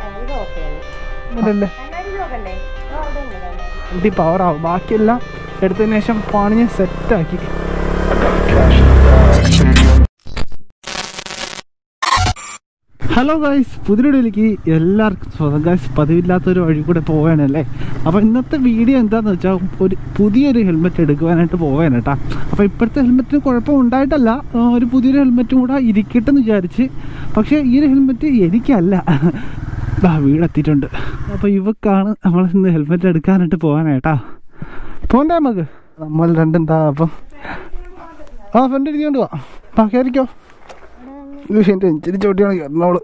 ഇത് ഓക്കെയാണ് അതല്ലേ കണ്ണാടി നോക്കണ്ടേ ആ, അവിടെ ഉണ്ട് കണ്ണാടി വണ്ടി പവറാവും ബാക്കിയെല്ലാം എടുത്തതിന് ശേഷം പണിഞ്ഞ് സെറ്റാക്കി ഹലോ ഗായ്സ് പുതിയൊടിയിലേക്ക് എല്ലാവർക്കും സ്വാഗതം ഗായ്സ് പതിവില്ലാത്തൊരു വഴി കൂടെ പോവാനല്ലേ അപ്പോൾ ഇന്നത്തെ വീഡിയോ എന്താണെന്ന് വെച്ചാൽ ഒരു പുതിയൊരു ഹെൽമെറ്റ് എടുക്കുവാനായിട്ട് പോവാൻ കേട്ടോ അപ്പോൾ ഇപ്പോഴത്തെ ഹെൽമെറ്റിന് കുഴപ്പമുണ്ടായിട്ടല്ല ആ, ഒരു പുതിയൊരു ഹെൽമെറ്റും കൂടെ ഇരിക്കട്ടെ എന്ന് വിചാരിച്ച് പക്ഷേ ഈ ഒരു ഹെൽമെറ്റ് എനിക്കല്ല ദാ വീടെത്തിയിട്ടുണ്ട് അപ്പോൾ ഇവക്കാണ് നമ്മൾ ഇന്ന് ഹെൽമെറ്റ് എടുക്കാനായിട്ട് പോകാനായിട്ടാ പോണ്ടേ നമുക്ക് നമ്മൾ രണ്ടും താ അപ്പം ആ ഫ്രണ്ട് ഇരിക്കൊണ്ട് പോവാം ആ കയറിക്കോ എൻ്റെ ഇച്ചിരി ചോട്ടിയാണ് കയറണവള്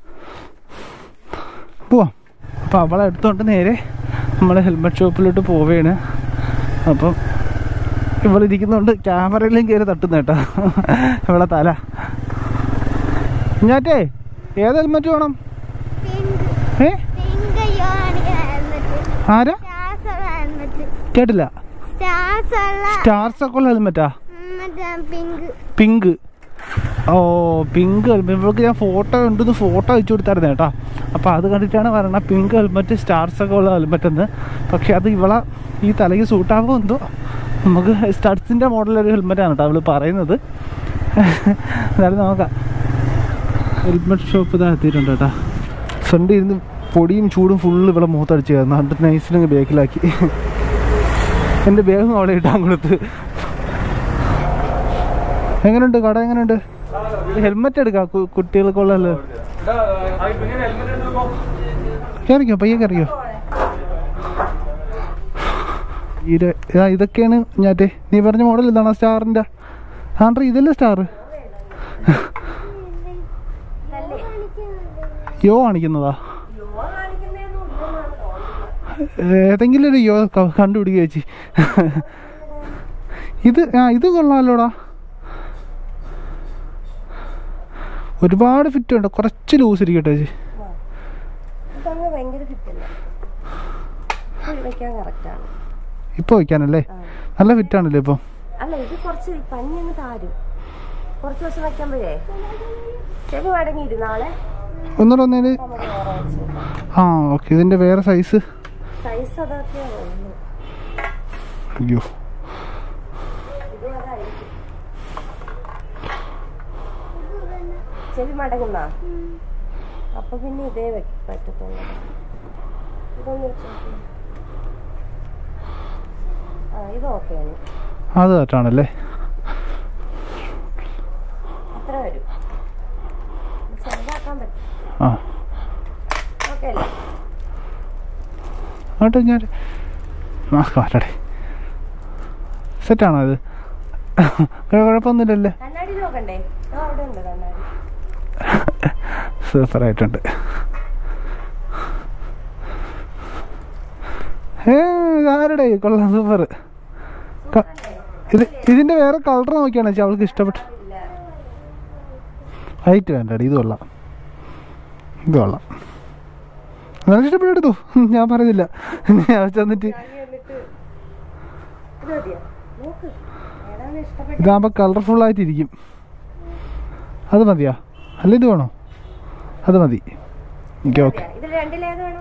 പോവാം അപ്പോൾ അവളെ എടുത്തോണ്ട് നേരെ നമ്മൾ ഹെൽമെറ്റ് ഷോപ്പിലോട്ട് പോവുകയാണ് അപ്പം ഇവളിരിക്കുന്നതുകൊണ്ട് ക്യാമറയിലും കയറി തട്ടുന്ന കേട്ടോ ഇവളെ തല ഞാറ്റേ ഏത് ഹെൽമെറ്റ് വേണം ഏ ആരാ കേട്ടില്ല സ്റ്റാർസ് ഒക്കെ ഉള്ള ഹെൽമെറ്റാ പിങ്ക് ഓ പിങ്ക് ഹെൽമെറ്റ് ഇവൾക്ക് ഞാൻ ഫോട്ടോ ഉണ്ടെന്ന് ഫോട്ടോ അയച്ചു കൊടുത്തായിരുന്നു കേട്ടോ അപ്പോൾ അത് കണ്ടിട്ടാണ് പറയണത് പിങ്ക് ഹെൽമെറ്റ് സ്റ്റാർസ് ഒക്കെ ഉള്ള ഹെൽമെറ്റ് എന്ന് പക്ഷെ അത് ഇവളെ ഈ തലയ്ക്ക് സൂട്ടാകുമോ എന്തോ നമുക്ക് സ്റ്റഡ്സിൻ്റെ മോഡലൊരു ഹെൽമെറ്റാണ് കേട്ടോ അവൾ പറയുന്നത് എന്നാലും നോക്കാം ഹെൽമെറ്റ് ഷോപ്പ് ഇതാ എത്തിയിട്ടുണ്ട് കേട്ടോ ഫ്രണ്ട് ഇരുന്ന് പൊടിയും ചൂടും ഫുള്ള് ഇവിടെ മുഖത്തടിച്ച് കയറുന്നു എന്നിട്ട് നൈസിലങ്ങ് ബാക്കിലാക്കി എൻ്റെ ബാഗും അവിടെ ഇട്ടാൻ കൊടുത്ത് എങ്ങനെയുണ്ട് കട എങ്ങനെയുണ്ട് ഹെൽമെറ്റ് എടുക്കാം കു- കുട്ടികൾക്കുള്ളല്ലോ കയറിക്കോ പയ്യെ കയറിക്കോ ഇത് ഇതാ ഇതൊക്കെയാണ് ഞാറ്റേ നീ പറഞ്ഞ മോഡൽ ഇതാണ് സ്റ്റാറിൻ്റെ ആണ്ട്ര ഇതല്ലേ സ്റ്റാർ യോ കാണിക്കുന്നതാ ഏതെങ്കിലും ഒരു യോ ക- കണ്ടുപിടിക്കുക ചേച്ചി ഇത് ആ ഇത് കൊള്ളാമല്ലോടാ ഒരുപാട് ഫിറ്റ് ഉണ്ട് കുറച്ച് ലൂസ് ഇരിക്കട്ടെ ചേച്ചി ഇതങ്ങ് ഭയങ്കര ഫിറ്റല്ല വെക്കാൻ കറക്റ്റാണ് ഇപ്പോൾ വയ്ക്കാനല്ലേ നല്ല ഫിറ്റാണല്ലേ ഇപ്പോൾ അല്ല ഇത് കുറച്ച് പനി അങ്ങ് താരും കുറച്ച് ദിവസം വെക്കുമ്പോഴേ ചെവി മടങ്ങിയിരു നാളെ ഒന്നുകൂടെ ഒന്നേല് നമുക്ക് വേറെ വെച്ച് ആ ഓക്കെ ഇതിൻ്റെ വേറെ സൈസ് സൈസ് അതൊക്കെയാ തോന്നുന്നു അയ്യോ ഇതും അതായിരിക്കും ചെവി മടങ്ങുന്ന അപ്പൊ പിന്നെ ഇതേ വെ- പറ്റത്തുള്ളൂ ഇതൊന്ന് വെച്ച് നോക്ക്. ആ ഇത് ഓക്കെയാണ് അത് കറക്റ്റാണല്ലേ അത്ര വരും ചെറുതാക്കാൻ പറ്റും ആ ഓക്കെ അല്ലേ അങ്ങോട്ട് ഞാൻ മാസ്ക് മാറ്റട്ടെ സെറ്റാണോ ഇത് കുഴപ്പമൊന്നുമില്ലല്ലേ കണ്ണാടി നോക്കണ്ടേ ആ അവിടെ ഉണ്ട് കണ്ണാടി സൂപ്പറായിട്ടുണ്ട് ഏ ആരുടെ കൊള്ളാം സൂപ്പർ ഇത് ഇതിന്റെ വേറെ കളർ നോക്കിയാണ് വെച്ചാൽ അവൾക്ക് ഇഷ്ടപ്പെട്ടു ഹൈറ്റ് വേണ്ടടി ഇത് കൊള്ളാം ഇത് കൊള്ളാം നിനക്ക് ഇഷ്ടപ്പെട്ടെടുത്തു ഞാൻ പറയുന്നില്ല ഞാൻ ചെന്നിട്ട് എന്നിട്ട് ഇത് മതിയോ നോക്ക് ഏതാണ് ഇഷ്ടപ്പെട്ട ഇതാകുമ്പോൾ കളർഫുൾ ആയിട്ടിരിക്കും അത് മതിയാ അല്ല ഇത് വേണോ അത് മതി ഓക്കെ ഓക്കെ ഇതിൽ രണ്ടിലേത് വേണം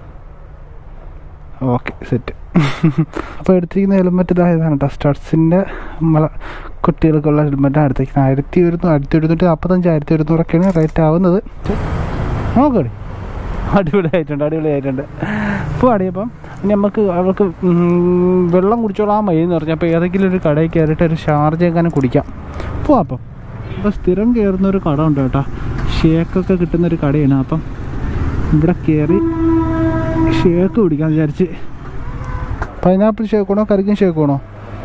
ഓക്കെ സെറ്റ് അപ്പോൾ എടുത്തിരിക്കുന്ന ഹെൽമെറ്റ് ഇതായതാണ് കേട്ടോ സ്റ്റഡ്സിൻ്റെ നമ്മളെ കുട്ടികൾക്കുള്ള ഹെൽമെറ്റാണ് എടുത്തിരിക്കുന്നത് ആയിരത്തി ഒരുന്നൂറ് ആയിരത്തി ഒരുന്നൂറ്റി നാൽപ്പത്തഞ്ച് ആയിരത്തി ഒരുന്നൂറൊക്കെയാണ് റേറ്റ് ആവുന്നത് നോക്കടി അടിപൊളിയായിട്ടുണ്ട് അടിപൊളിയായിട്ടുണ്ട് ഇപ്പോൾ അടിയപ്പം ഇനി നമുക്ക് അവൾക്ക് ഉം, വെള്ളം കുടിച്ചോളാൻ മതി എന്ന് പറഞ്ഞാൽ അപ്പോൾ ഏതെങ്കിലും ഒരു കടയിൽ കയറിയിട്ട് ഒരു ഷാർജ എങ്ങനെ കുടിക്കാം പോവാം അപ്പം അപ്പോൾ സ്ഥിരം കയറുന്ന ഒരു കട ഉണ്ട് കേട്ടോ ഷേക്കൊക്കെ കിട്ടുന്ന ഒരു കടയാണ് അപ്പം ഇവിടെ കയറി ഷേക്ക് കുടിക്കാൻ വിചാരിച്ച് പൈനാപ്പിൾ ഷേക്ക് വേണോ കരിക്കും ഷേക്ക് വേണോ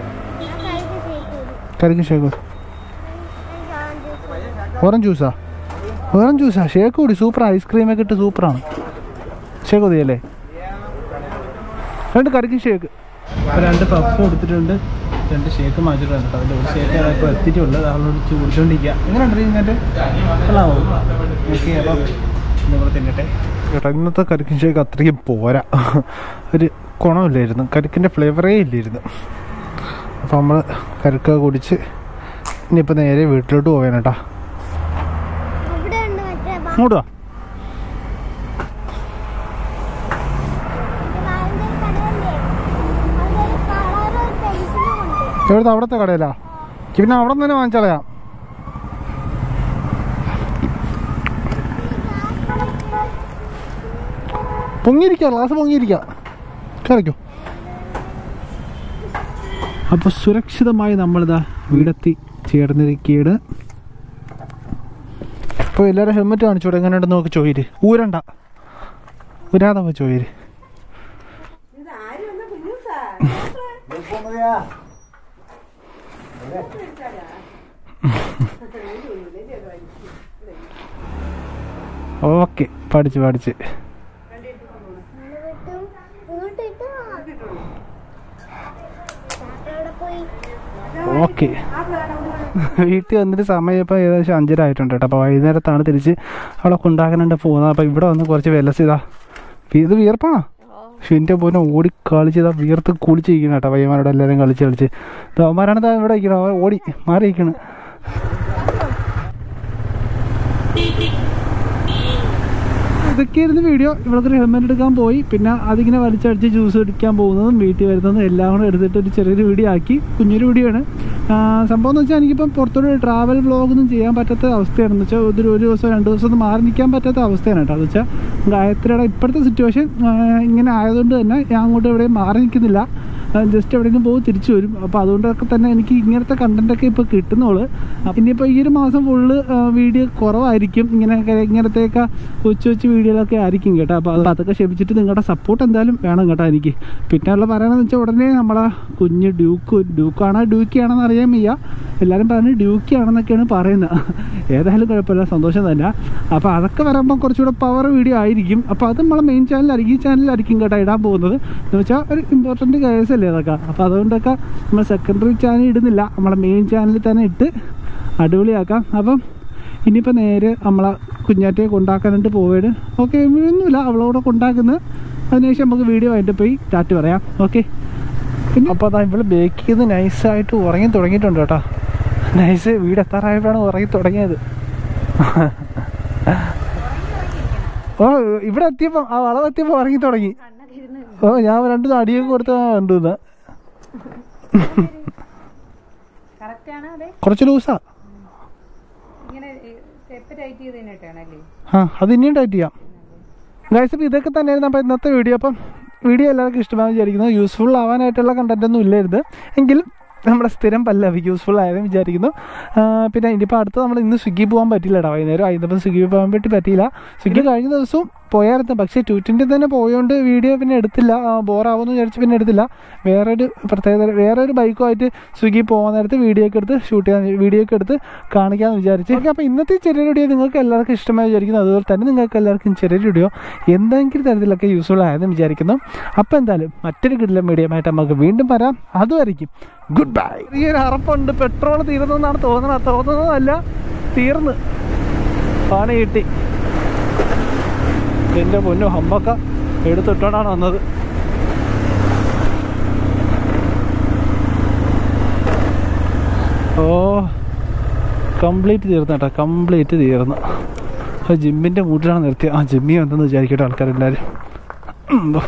കരിക്കും ഷേക്ക് ഓറഞ്ച് ജ്യൂസാ ഓറഞ്ച് ജ്യൂസാ ഷേക്ക് കൂടി സൂപ്പർ ഐസ്ക്രീമൊക്കെ ഇട്ട് സൂപ്പറാണ് ഷേക്ക് മതിയല്ലേ രണ്ട് കരിക്കും ഷേക്ക് രണ്ട് പഫ് കൊടുത്തിട്ടുണ്ട് രണ്ട് ഷേക്ക് മാറ്റിയിട്ടുണ്ട് കേട്ടോ അതിൻ്റെ ഒരു ഷേക്ക് ഇപ്പോൾ എത്തിയിട്ടുള്ളത് അവളോട് കുടിച്ചുകൊണ്ടിരിക്കുക എങ്ങനെയുണ്ട് ഇതിൻ്റെ കൊള്ളാമോ ഓക്കെ അപ്പം ഇന്നിവിടെ തിന്നട്ടെ കേട്ടോ ഇന്നത്തെ കരിക്കിൻ ഷേക്ക് അത്രയും പോരാ ഒരു ഗുണമില്ലായിരുന്നു കരിക്കിൻ്റെ ഫ്ലേവറേ ഇല്ലായിരുന്നു അപ്പോൾ നമ്മൾ കരിക്ക കുടിച്ച് ഇനിയിപ്പോൾ നേരെ വീട്ടിലോട്ട് പോവേന കേട്ടാ ഇവിടെ ഉണ്ട് മറ്റേ ബ- ഇങ്ങോട്ട് വാ ഇവിടുത്തെ അവിടുത്തെ കടയിലാ പിന്നെ അവിടെ നിന്ന് തന്നെ വാങ്ങിച്ചളയാം പൊങ്ങിയിരിക്കുക ഗ്ലാസ് പൊങ്ങിയിരിക്കുക കറിക്കോ അപ്പോൾ സുരക്ഷിതമായി നമ്മളിതാ വീടെത്തി ചേർന്നിരിക്കുകയാണ് അപ്പോൾ എല്ലാവരും ഹെൽമെറ്റ് കാണിച്ചോടെ എങ്ങനെയുണ്ടെന്ന് നോക്കി ചോദിര് ഊരണ്ട ഊരാതെ പോയി ചോദിര് ഇത് ആരും ഒന്ന് കുഞ്ഞൂസാ ഓക്കെ പഠിച്ച് പഠിച്ച് ഓക്കെ വീട്ടിൽ വന്നിട്ട് സമയം ഇപ്പോൾ ഏകദേശം അഞ്ചര ആയിട്ടുണ്ട് കേട്ടോ അപ്പോൾ വൈകുന്നേരത്താണ് തിരിച്ച് അവളെ കൊണ്ടാക്കാനുണ്ട് പോകുന്നത് അപ്പോൾ ഇവിടെ വന്ന് കുറച്ച് വിലസിതാ ഇത് വിയർപ്പാണോ എൻ്റെ പോലെ ഓടി കളിച്ചതാ വിയർത്ത് കുളിച്ചിരിക്കണം കേട്ടോ പയ്യന്മാരോട് എല്ലാവരും കളിച്ച് കളിച്ച് അവന്മാരാണ് ദാ ഇവിടെ ഇരിക്കണം അവൻ ഓടി മാറി ഇരിക്കണം ഇതൊക്കെയായിരുന്നു വീഡിയോ ഇവൾക്കൊരു ഹെൽമെറ്റ് എടുക്കാൻ പോയി പിന്നെ അതിങ്ങനെ വലിച്ചടിച്ച് ജ്യൂസ് കുടിക്കാൻ പോകുന്നതും വീട്ടിൽ വരുന്നതും എല്ലാം കൂടെ എടുത്തിട്ട് ഒരു ചെറിയൊരു വീഡിയോ ആക്കി കുഞ്ഞൊരു വീഡിയോ ആണ് ആ, സംഭവം എന്ന് വെച്ചാൽ എനിക്കിപ്പം പുറത്തോട്ട് ട്രാവൽ വ്ളോഗൊന്നും ചെയ്യാൻ പറ്റാത്ത അവസ്ഥയാണെന്ന് വെച്ചാൽ ഒരു ഒരു ദിവസം രണ്ട് ദിവസം ഒന്നും മാറി നിൽക്കാൻ പറ്റാത്ത അവസ്ഥയാണ് കേട്ടോ എന്ന് വെച്ചാൽ ഗായത്രിയുടെ ഇപ്പോഴത്തെ സിറ്റുവേഷൻ ഇങ്ങനെ ആയതുകൊണ്ട് തന്നെ ഞാൻ അങ്ങോട്ട് എവിടെയും മാറി നിൽക്കുന്നില്ല ജസ്റ്റ് എവിടെയെങ്കിലും പോകും തിരിച്ചു വരും അപ്പോൾ അതുകൊണ്ടൊക്കെ തന്നെ എനിക്ക് ഇങ്ങനത്തെ കണ്ടൻറ്റൊക്കെ ഇപ്പോൾ കിട്ടുന്നുള്ളൂ ഇനിയിപ്പോൾ ഈ ഒരു മാസം ഫുള്ള് വീഡിയോ കുറവായിരിക്കും ഇങ്ങനെ ഇങ്ങനത്തെയൊക്കെ കൊച്ചു കൊച്ചു വീഡിയോകളൊക്കെ ആയിരിക്കും കേട്ടോ അപ്പോൾ അത് അതൊക്കെ ക്ഷമിച്ചിട്ട് നിങ്ങളുടെ സപ്പോർട്ട് എന്തായാലും വേണം കേട്ടോ എനിക്ക് പിന്നെ ഉള്ള പറയണമെന്ന് വെച്ചാൽ ഉടനെ നമ്മളെ കുഞ്ഞ് ഡ്യൂക്ക് ഡ്യൂക്കാണോ ഡ്യൂക്കിയാണെന്ന് അറിയാൻ വയ്യ എല്ലാവരും പറഞ്ഞ് ഡ്യൂക്കി ആണെന്നൊക്കെയാണ് പറയുന്നത് ഏതായാലും കുഴപ്പമില്ല സന്തോഷം തന്നെ അപ്പോൾ അതൊക്കെ വരുമ്പോൾ കുറച്ചുകൂടെ പവർ വീഡിയോ ആയിരിക്കും അപ്പോൾ അത് നമ്മളെ മെയിൻ ചാനലായിരിക്കും ഈ ചാനലിലായിരിക്കും കേട്ടോ ഇടാൻ പോകുന്നത് എന്ന് വെച്ചാൽ ഒരു ഇമ്പോർട്ടൻറ്റ് കേസല്ലേ അതൊക്കെ അപ്പോൾ അതുകൊണ്ടൊക്കെ നമ്മൾ സെക്കൻഡറി ചാനൽ ഇടുന്നില്ല നമ്മളെ മെയിൻ ചാനലിൽ തന്നെ ഇട്ട് അടിപൊളിയാക്കാം അപ്പം ഇനിയിപ്പോൾ നേരെ നമ്മളെ കുഞ്ഞാറ്റയെ കൊണ്ടാക്കാനായിട്ട് പോവേണ് ഓക്കെ ഒന്നുമില്ല അവളോട് കൊണ്ടാക്കുന്നത് അതിനുശേഷം നമുക്ക് വീഡിയോ ആയിട്ട് പോയി ടാറ്റ് പറയാം ഓക്കെ പിന്നെ അപ്പോൾ അതാ ഇവള് ബേക്ക് ചെയ്ത് നൈസായിട്ട് ഉറങ്ങി തുടങ്ങിയിട്ടുണ്ട് കേട്ടോ നൈസ് വീട് എത്താറായപ്പോഴാണ് ഉറങ്ങി തുടങ്ങിയത് ഓ ഇവിടെ എത്തിയപ്പോൾ ആ വളവ് എത്തിയപ്പോൾ ഉറങ്ങി തുടങ്ങി ഓ ഞാൻ രണ്ട് അടിയൊക്കെ കൊടുത്ത് കണ്ടു ഇന്ന്. കറക്റ്റ് ആണ് അതെ കുറച്ച് ലൂസാ ഇങ്ങനെ സ്റ്റെപ്പ് ടൈറ്റ് ചെയ്ത് തന്നെട്ടാണല്ലേ ആ അത് ഇനിയും ടൈറ്റ് ചെയ്യാം ഗൈസ് അപ്പോൾ ഇതൊക്കെ തന്നെയായിരുന്നു അപ്പോൾ ഇന്നത്തെ വീഡിയോ അപ്പം വീഡിയോ എല്ലാവർക്കും ഇഷ്ടമാണെന്ന് വിചാരിക്കുന്നു യൂസ്ഫുൾ ആവാനായിട്ടുള്ള കണ്ടന്റ് ഒന്നും ഇല്ലായിരുന്നു എങ്കിലും നമ്മുടെ സ്ഥിരം പല്ലവി യൂസ്ഫുൾ ആയെന്ന് വിചാരിക്കുന്നു ആ, പിന്നെ ഇനിയിപ്പോൾ അടുത്ത് നമ്മൾ ഇന്ന് സ്വിഗ്ഗി പോകാൻ പറ്റില്ല കേട്ടോ വൈകുന്നേരം ആയിരുന്നപ്പോൾ സ്വിഗ്ഗി പോകാൻ പറ്റി പറ്റിയില്ല സ്വിഗ്ഗി കഴിഞ്ഞ ദിവസവും പോയായിരുന്നു പക്ഷേ ട്യൂറ്റിൻ്റെ തന്നെ പോയോണ്ട് വീഡിയോ പിന്നെ എടുത്തില്ല ബോറാവുമെന്ന് വിചാരിച്ച് പിന്നെ എടുത്തില്ല വേറൊരു പ്രത്യേകത വേറൊരു ബൈക്കുമായിട്ട് സ്വിഗ്ഗി പോകാൻ നേരത്ത് വീഡിയോ ഒക്കെ എടുത്ത് ഷൂട്ട് ചെയ്യാൻ വീഡിയോ ഒക്കെ എടുത്ത് കാണിക്കാമെന്ന് വിചാരിച്ച് ഓക്കെ അപ്പോൾ ഇന്നത്തെ ചെറിയ വീഡിയോ നിങ്ങൾക്ക് എല്ലാവർക്കും ഇഷ്ടമായി വിചാരിക്കുന്നു അതുപോലെ തന്നെ നിങ്ങൾക്ക് എല്ലാവർക്കും ചെറിയ വീഡിയോ എന്തെങ്കിലും തരത്തിലൊക്കെ യൂസ്ഫുൾ ആയെന്ന് വിചാരിക്കുന്നു അപ്പോൾ എന്തായാലും മറ്റൊരു കിടിലം മീഡിയമായിട്ട് നമുക്ക് വീണ്ടും വരാം അതുവരെയും ഗുഡ് ബൈ ഈ ഒരു അറപ്പുണ്ട് പെട്രോൾ തീർന്നെന്നാണ് തോന്നുന്നത് തോന്നുന്നതല്ല തീർന്ന് പണി കിട്ടി എൻ്റെ പൊന്നു ഹമ്പക്ക എടുത്തിട്ടോണ്ടാണ് വന്നത് ഓ കംപ്ലീറ്റ് തീർന്നു കേട്ടോ കംപ്ലീറ്റ് തീർന്നു ആ ജിമ്മിൻ്റെ മൂട്ടിലാണ് നിർത്തിയത് ആ ജിമ്മി വന്നെന്ന് വിചാരിക്കട്ടെ ആൾക്കാരെല്ലാവരും ഉം, ബോ.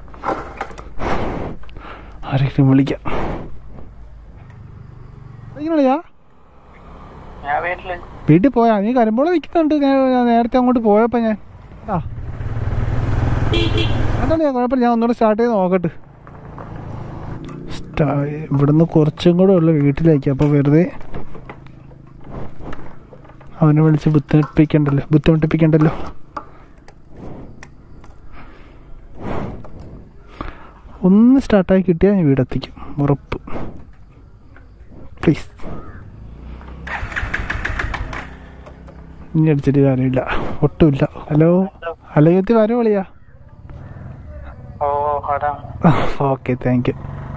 ആരെങ്കിലും വിളിക്കാം ഇങ്ങനെയാ ഞാൻ വീട്ടില് വീട്ടിൽ പോയാ നീ കരിമ്പോളെ നിൽക്കുന്നുണ്ട് ഞാൻ ഞാൻ നേരത്തെ അങ്ങോട്ട് പോയപ്പോ ഞാൻ ആ അതാണ് ഞാൻ കുഴപ്പമില്ല ഞാൻ ഒന്നുകൂടെ സ്റ്റാർട്ട് ചെയ്ത് നോക്കട്ടെ സ്റ്റാ ഇവിടുന്ന് കുറച്ചും കൂടെ ഉള്ള വീട്ടിലേക്ക് അപ്പോൾ വെറുതെ അവനെ വിളിച്ച് ബുദ്ധിമുട്ടിപ്പിക്കണ്ടല്ലോ ബുദ്ധിമുട്ടിപ്പിക്കണ്ടല്ലോ ഒന്ന് സ്റ്റാർട്ടായി കിട്ടിയാൽ ഞാൻ വീടെത്തിക്കും ഉറപ്പ് പ്ലീസ് ഇനി അടിച്ചിട്ട് കാര്യമില്ല ഒട്ടുമില്ല ഹലോ ഹലോ എത്തി വരോ വിളിയാ ഓ ഹടാ ഓക്കെ താങ്ക് യു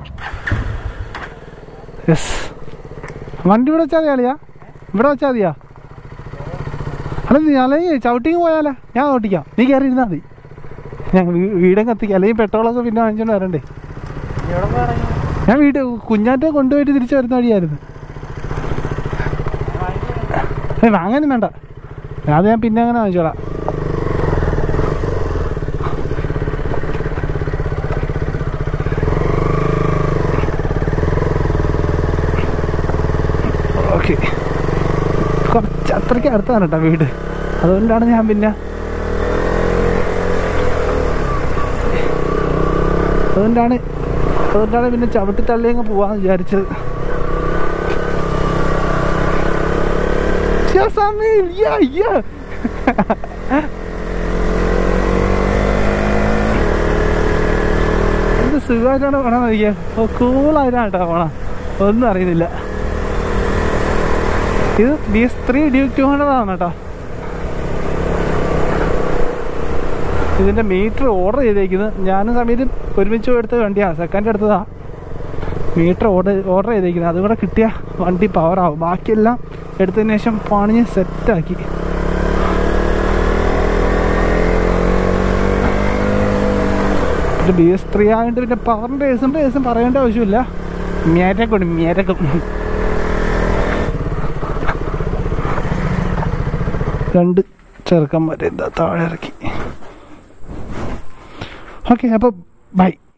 യെസ് വണ്ടി ഇവിടെ വെച്ചാൽ മതി അളിയാ ഇവിടെ വെച്ചാൽ മതിയാ അല്ല നീ അല്ലെങ്കിൽ ചവിട്ടിങ് പോയാലേ ഞാൻ ഓട്ടിക്കാം നീ കയറി ഇരുന്നാൽ മതി ഞാൻ വീ- വീടങ്ങ് എത്തിക്കാം അല്ലെങ്കിൽ പെട്രോളൊക്കെ പിന്നെ വാങ്ങിച്ചോണ്ട് വരണ്ടേ എവിടെ പറഞ്ഞു ഞാൻ വീട് കുഞ്ഞാറ്റെ കൊണ്ടുപോയിട്ട് തിരിച്ചു വരുന്ന വഴിയായിരുന്നു ഏ വാങ്ങാനും വേണ്ട അത് ഞാൻ പിന്നെ അങ്ങനെ വാങ്ങിച്ചോളാം അത്രയ്ക്ക് അടുത്താണ് കേട്ടോ വീട് അതുകൊണ്ടാണ് ഞാൻ പിന്നെ അതുകൊണ്ടാണ് അതുകൊണ്ടാണ് പിന്നെ ചവിട്ടി തള്ളി അങ്ങ് പോവാന്ന് വിചാരിച്ചത് ശ്ശെ, സമീർ, യ്യ, യ്യ. എന്ത് സുഖമായിട്ടാണ് പോണത് നോക്കിയാ ഓ കൂളായിട്ടാണ് കേട്ടോ പോണ ഒന്നും അറിയുന്നില്ല ഇത് B S three Duke two hundred ആണ് കേട്ടോ ഇതിന്റെ മീറ്റർ ഓർഡർ ചെയ്തേക്കുന്നത് ഞാനും സമയത്തും ഒരുമിച്ച് എടുത്ത വണ്ടിയാണ് സെക്കൻഡ് എടുത്തതാ മീറ്റർ ഓർഡർ ഓർഡർ ചെയ്തേക്കുന്നത് അതും കൂടെ കിട്ടിയ വണ്ടി പവർ ആവും ബാക്കിയെല്ലാം എടുത്തതിന് ശേഷം പണിഞ്ഞ് സെറ്റാക്കി ബി എസ് ത്രീ ആയതുകൊണ്ട് പിന്നെ പവറിൻ്റെ കേസും കേസും പറയേണ്ട ആവശ്യമില്ല മേരക്കും മേരക്കും രണ്ട് ചെറുക്കന്മാരെ എന്താ താഴെ ഇറക്കി ഓക്കെ അപ്പോൾ ബൈ